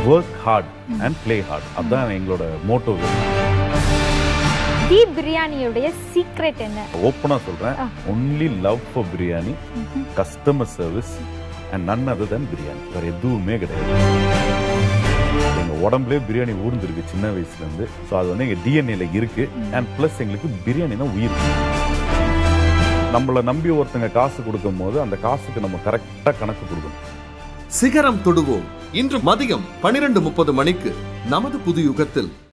work hard and play hard அதுதான் எங்களோட motto the பிரியாணியோடைய சீக்ரெட் என்ன ஓப்பனாக சொல்கிறேன் only love for biryani customer service and none other than biryani வேறு எதுவுமே கிடையாது எங்கள் உடம்புலேயே பிரியாணி ஊர்ந்துருக்கு சின்ன வயசுலேருந்து ஸோ அது வந்து எங்கள் டிஎன்ஏல இருக்கு அண்ட் ப்ளஸ் எங்களுக்கு பிரியாணி தான் உயிர் நம்மளை நம்பி ஒருத்தங்க காசு கொடுக்கும் போது அந்த காசுக்கு நம்ம கரெக்டாக கணக்கு கொடுக்கணும் சிகரம் தொடுவோம் இன்று மதியம் பனிரெண்டு முப்பது மணிக்கு நமது புது யுகத்தில்